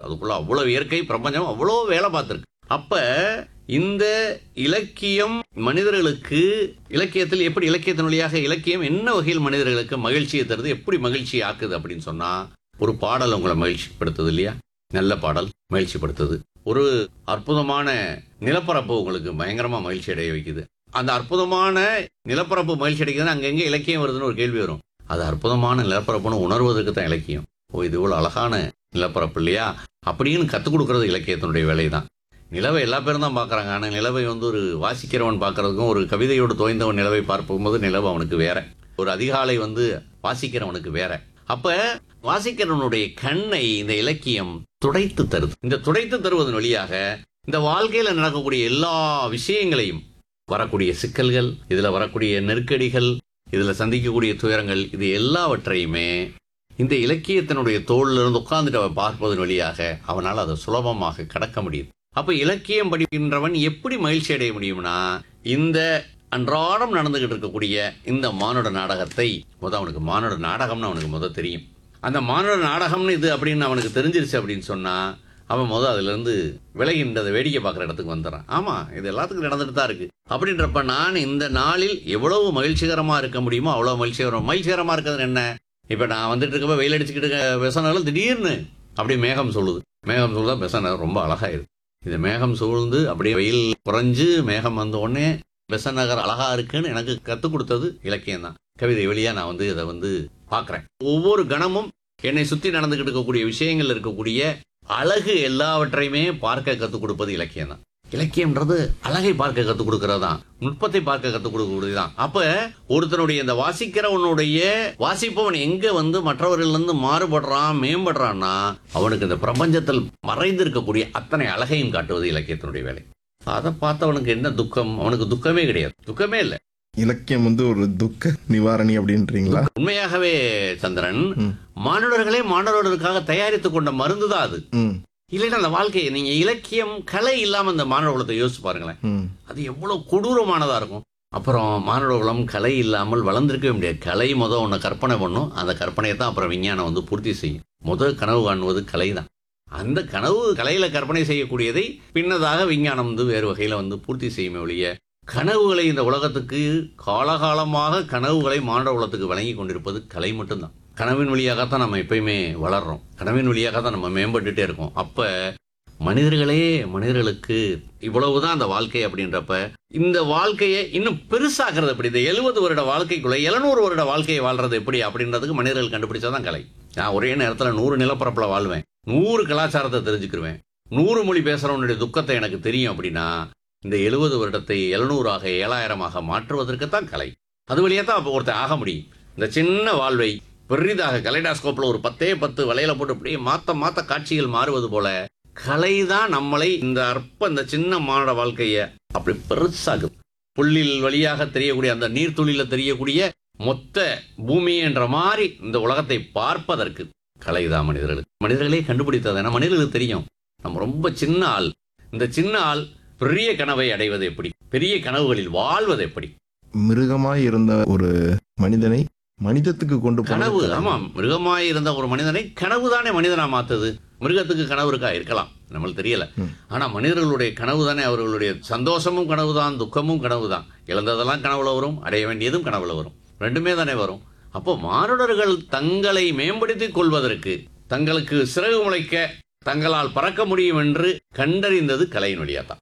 அதுக்குள்ள அவ்வளவு இயற்கை பிரபஞ்சம் அவ்வளோ வேலை பார்த்துருக்கு அப்ப இந்த இலக்கியம் மனிதர்களுக்கு இலக்கியத்தில் எப்படி இலக்கியத்தின் வழியாக இலக்கியம் என்ன வகையில் மனிதர்களுக்கு மகிழ்ச்சியை தருது எப்படி மகிழ்ச்சி ஆக்குது அப்படின்னு சொன்னா ஒரு பாடல் உங்களை மகிழ்ச்சிப்படுத்துது இல்லையா நல்ல பாடல் மகிழ்ச்சிப்படுத்துது ஒரு அற்புதமான நிலப்பரப்பு உங்களுக்கு பயங்கரமா மகிழ்ச்சி அடைய வைக்குது அந்த அற்புதமான நிலப்பரப்பு மகிழ்ச்சி அடைக்குதுன்னா அங்கங்க இலக்கியம் வருதுன்னு ஒரு கேள்வி வரும் அது அற்புதமான நிலப்பரப்புன்னு உணர்வதற்கு தான் இலக்கியம் ஓ இது இவ்வளவு அழகான நிலப்பரப்பு இல்லையா அப்படின்னு கற்றுக் கொடுக்கறது இலக்கியத்தினுடைய வேலை தான் நிலவை எல்லா பேரும் தான் பார்க்குறாங்க ஆனால் நிலவை வந்து ஒரு வாசிக்கிறவன் பார்க்கறதுக்கும் ஒரு கவிதையோடு தோய்ந்தவன் நிலவை பார்க்கும்போது நிலவு அவனுக்கு வேற ஒரு அதிகாலை வந்து வாசிக்கிறவனுக்கு வேற அப்ப வாசிக்கிறவனுடைய கண்ணை இந்த இலக்கியம் துடைத்து தருது இந்த துடைத்து தருவதன் வழியாக இந்த வாழ்க்கையில நடக்கக்கூடிய எல்லா விஷயங்களையும் வரக்கூடிய சிக்கல்கள் இதுல வரக்கூடிய நெருக்கடிகள் இதுல சந்திக்கக்கூடிய துயரங்கள் இது எல்லாவற்றையுமே இந்த இலக்கியத்தினுடைய தோல்ல இருந்து உட்கார்ந்துட்டு அவன் பார்ப்பதன் வழியாக அவனால் அதை சுலபமாக கடக்க முடியுது அப்ப இலக்கியம் படிக்கின்றவன் எப்படி மகிழ்ச்சி அடைய முடியும்னா இந்த அன்றாடம் நடந்துகிட்டு இருக்கக்கூடிய இந்த மானுட நாடகத்தை முத அவனுக்கு மானுட நாடகம்னு அவனுக்கு முத தெரியும் அந்த மானுட நாடகம்னு இது அப்படின்னு அவனுக்கு தெரிஞ்சிருச்சு அப்படின்னு சொன்னா அவன் முத அதுல இருந்து விலகி இந்த அதை வேடிக்கை பார்க்குற இடத்துக்கு வந்துடுறான் ஆமா இது எல்லாத்துக்கும் நடந்துட்டு தான் இருக்கு அப்படின்றப்ப நான் இந்த நாளில் எவ்வளவு மகிழ்ச்சிகரமா இருக்க முடியுமோ அவ்வளவு மகிழ்ச்சிகரம் மகிழ்ச்சிகரமா இருக்கிறது என்ன இப்ப நான் வந்துட்டு இருக்கப்ப வெயில் அடிச்சுக்கிட்டு இருக்க பெசனாலும் திடீர்னு அப்படியே மேகம் சொல்லுது மேகம் சொல்லுதா பெசன ரொம்ப அழகாயிருக்கு இது மேகம் சூழ்ந்து அப்படியே வெயில் குறைஞ்சு மேகம் வந்த உடனே பெசன் நகர் அழகா இருக்குன்னு எனக்கு கற்றுக் கொடுத்தது இலக்கியம் தான் கவிதை வழியா நான் வந்து இதை வந்து பார்க்குறேன் ஒவ்வொரு கணமும் என்னை சுற்றி நடந்துகிட்டு இருக்கக்கூடிய விஷயங்கள் இருக்கக்கூடிய அழகு எல்லாவற்றையுமே பார்க்க கற்றுக் கொடுப்பது இலக்கியம் தான் இலக்கியம்ன்றது அழகை பார்க்க கற்றுக் கொடுக்கறது தான் நுட்பத்தை பார்க்க கற்றுக் கொடுக்கறது தான் அப்ப ஒருத்தனுடைய இந்த வாசிக்கிறவனுடைய வாசிப்பவன் எங்க வந்து மற்றவர்களிலிருந்து மாறுபடுறான் மேம்படுறான்னா அவனுக்கு இந்த பிரபஞ்சத்தில் மறைந்திருக்கக்கூடிய அத்தனை அழகையும் காட்டுவது இலக்கியத்தினுடைய வேலை அதை பார்த்தவனுக்கு என்ன துக்கம் அவனுக்கு துக்கமே கிடையாது துக்கமே இல்லை இலக்கியம் வந்து ஒரு துக்க நிவாரணி அப்படின்றீங்களா உண்மையாகவே சந்திரன் ம். மானுடர்களே மாணவர்களுக்காக தயாரித்து கொண்ட மருந்து தான் அது ம் இல்லைன்னா அந்த வாழ்க்கையை நீங்க இலக்கியம் கலை இல்லாம இந்த மாணவ குலத்தை யோசிச்சு பாருங்களேன் ம் அது எவ்வளவு கொடூரமானதா இருக்கும் அப்புறம் மானுட குலம் கலை இல்லாமல் வளர்ந்திருக்கவே முடியாது கலை முத ஒன்று கற்பனை பண்ணும் அந்த கற்பனையை தான் அப்புறம் விஞ்ஞானம் வந்து பூர்த்தி செய்யும் முத கனவு காணுவது கலை தான் அந்த கனவு கலையில கற்பனை செய்யக்கூடியதை பின்னதாக விஞ்ஞானம் வந்து வேறு வகையில வந்து பூர்த்தி செய்யுமே ஒழிய கனவுகளை இந்த உலகத்துக்கு காலகாலமாக கனவுகளை மானுட குலத்துக்கு வழங்கி கொண்டிருப்பது கலை மட்டும்தான் கனவின் வழியாகத்தான் நம்ம எப்பயுமே வளர்றோம் கனவின் வழியாக தான் நம்ம மேம்பட்டுட்டே இருக்கோம் அப்ப மனிதர்களே மனிதர்களுக்கு இவ்வளவுதான் அந்த வாழ்க்கை அப்படின்றப்ப இந்த வாழ்க்கையை இன்னும் பெருசாக்குறது எப்படி இந்த எழுபது வருட வாழ்க்கைக்குள்ள எழுநூறு வருட வாழ்க்கையை வாழ்றது எப்படி அப்படின்றதுக்கு மனிதர்கள் கண்டுபிடிச்சாதான் கலை நான் ஒரே நேரத்துல நூறு நிலப்பரப்புல வாழ்வேன் நூறு கலாச்சாரத்தை தெரிஞ்சுக்கிருவேன் நூறு மொழி பேசுறவனுடைய துக்கத்தை எனக்கு தெரியும் அப்படின்னா இந்த எழுபது வருடத்தை எழுநூறாக ஏழாயிரமாக மாற்றுவதற்கு தான் கலை அது வழியா தான் அப்போ ஒருத்தன் ஆக முடியும் இந்த சின்ன வாழ்வை பெரிதாக கலைடாஸ்கோப்ல ஒரு பத்தே பத்து வலையில போட்டு அப்படியே மாத்த மாத்த காட்சிகள் மாறுவது போல கலை தான் நம்மளை இந்த அற்ப இந்த சின்ன மானுட வாழ்க்கைய அப்படி பெருசாகுது புள்ளில் வழியாக தெரியக்கூடிய அந்த நீர்த்துளியில தெரியக்கூடிய மொத்த பூமி என்ற மாதிரி இந்த உலகத்தை பார்ப்பதற்கு கலைதான் மனிதர்களுக்கு மனிதர்களே கண்டுபிடித்தது ஏன்னா மனிதர்களுக்கு தெரியும் நம்ம ரொம்ப சின்ன ஆள் இந்த சின்ன ஆள் பெரிய கனவை அடைவது எப்படி பெரிய கனவுகளில் வாழ்வது எப்படி மிருகமாய் இருந்த ஒரு மனிதனை மனிதத்துக்கு கொண்டு போனது கனவு கலை. ஆமாம் மிருகமாய் இருந்த ஒரு மனிதனை கனவு தானே மனிதனா மாத்துது மிருகத்துக்கு கனவு இருக்கா இருக்கலாம் நம்மளுக்கு தெரியல ம். ஆனா மனிதர்களுடைய கனவு தானே அவர்களுடைய சந்தோஷமும் கனவு தான் துக்கமும் கனவு தான் இழந்ததெல்லாம் கனவுல வரும் அடைய வேண்டியதும் கனவுல வரும் ரெண்டுமே தானே வரும் அப்போ மானுடர்கள் தங்களை மேம்படுத்திக் கொள்வதற்கு தங்களுக்கு சிறகு முளைக்க தங்களால் பறக்க முடியும் என்று கண்டறிந்தது கலையின் வழியா தான்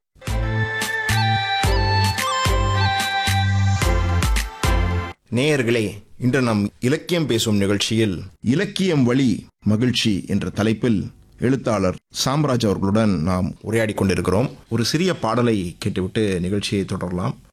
நேயர்களே இன்று நாம் இலக்கியம் பேசும் நிகழ்ச்சியில் இலக்கியம் வழி மகிழ்ச்சி என்ற தலைப்பில் எழுத்தாளர் சாம்ராஜ் அவர்களுடன் நாம் உரையாடி கொண்டிருக்கிறோம் ஒரு சிறிய பாடலை கேட்டுவிட்டு நிகழ்ச்சியை தொடரலாம்